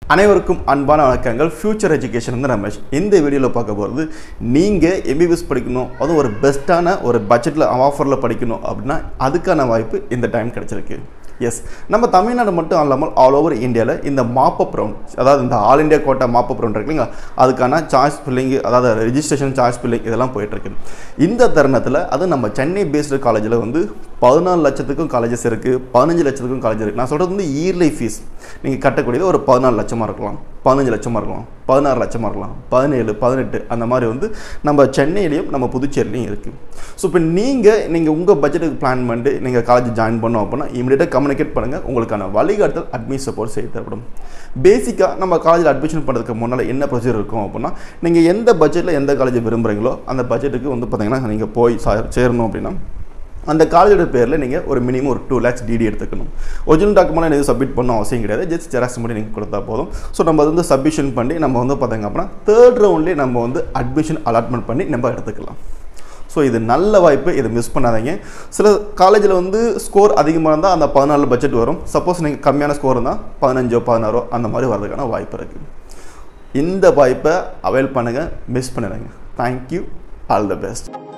அனைவருக்கும் அன்பான வணக்கங்கள் ஃபியூச்சர் எஜுகேஷன் வந்து ரமேஷ் இந்த வீடியோவில் பார்க்க போகிறது நீங்கள் எம்பிபிஎஸ் படிக்கணும் அதுவும் ஒரு பெஸ்ட்டான ஒரு பட்ஜெட்டில் ஆஃபரில் படிக்கணும் அப்படின்னா அதுக்கான வாய்ப்பு இந்த டைம் கிடச்சிருக்கு எஸ் நம்ம தமிழ்நாடு மட்டும் இல்லாமல் ஆல் ஓவர் இந்தியாவில் இந்த மாப்பப் ரவுண்ட் அதாவது இந்த all India quota mop up round இருக்கு இல்லைங்களா அதுக்கான சாய்ஸ் ஃபில்லிங் அதாவது ரெஜிஸ்ட்ரேஷன் சாய்ஸ் ஃபில்லிங் இதெல்லாம் போயிட்டுருக்கு இந்த தருணத்தில் அது நம்ம சென்னை பேஸ்டு காலேஜில் வந்து பதினாலு லட்சத்துக்கும் காலேஜஸ் இருக்குது பதினஞ்சு லட்சத்துக்கும் காலேஜ் இருக்குது நான் சொல்கிறது வந்து இயர்லி ஃபீஸ் நீங்கள் கட்டக்கூடியது ஒரு பதினாலு லட்சமாக இருக்கலாம் பதினஞ்சு லட்சமாக இருக்கலாம் பதினாறு லட்சமாக இருக்கலாம் பதினேழு பதினெட்டு அந்த மாதிரி வந்து நம்ம சென்னையிலையும் நம்ம புதுச்சேரிலையும் இருக்குது ஸோ இப்போ நீங்கள் நீங்கள் உங்கள் பட்ஜெட்டுக்கு பிளான் பண்ணிட்டு நீங்கள் காலேஜ் ஜாயின் பண்ணோம் அப்படின்னா இமீடியட்டாக கம்யூனிகேட் பண்ணுங்கள் உங்களுக்கான வழிகாட்டுதல் அட்மிட் சப்போர்ட் செய்து தரப்படும் பேசிக்காக நம்ம காலேஜில் அட்மிஷன் பண்ணுறதுக்கு முன்னால் என்ன ப்ரொசீஜர் இருக்கும் அப்படின்னா நீங்கள் எந்த பட்ஜெட்டில் எந்த காலேஜ் விரும்புகிறீங்களோ அந்த பட்ஜெட்டுக்கு வந்து பார்த்தீங்கன்னா நீங்கள் போய் சா- சேரணும் அப்படின்னா அந்த காலேஜோட பேரில் நீங்கள் ஒரு மினிமம் ஒரு டூ லேக்ஸ் டிடி எடுத்துக்கணும் ஒரிஜினல் டாக்குமெண்ட் எதுவும் சப்மிட் பண்ண அவசியம் கிடையாது ஜஸ்ட் ஜெராக்ஸ் மட்டும் நீங்கள் கொடுத்தா போதும் ஸோ நம்ம அது வந்து சப்மிஷன் பண்ணி நம்ம வந்து பார்த்தீங்க அப்படின்னா தேர்ட் ரவுண்ட்லேயே நம்ம வந்து அட்மிஷன் அலாட்மெண்ட் பண்ணி நம்ம எடுத்துக்கலாம் ஸோ இது நல்ல வாய்ப்பு இதை மிஸ் பண்ணாதீங்க சில காலேஜில் வந்து ஸ்கோர் அதிகமாக இருந்தால் அந்த பதினாலு பட்ஜெட் வரும் சப்போஸ் நீங்கள் கம்மியான ஸ்கோர் இருந்தால் பதினஞ்சோ பதினாறோ அந்த மாதிரி வரதுக்கான வாய்ப்பு இருக்குது இந்த வாய்ப்பை அவைல் பண்ணுங்கள் மிஸ் பண்ணிடுங்க தேங்க்யூ ஆல் த பெஸ்ட்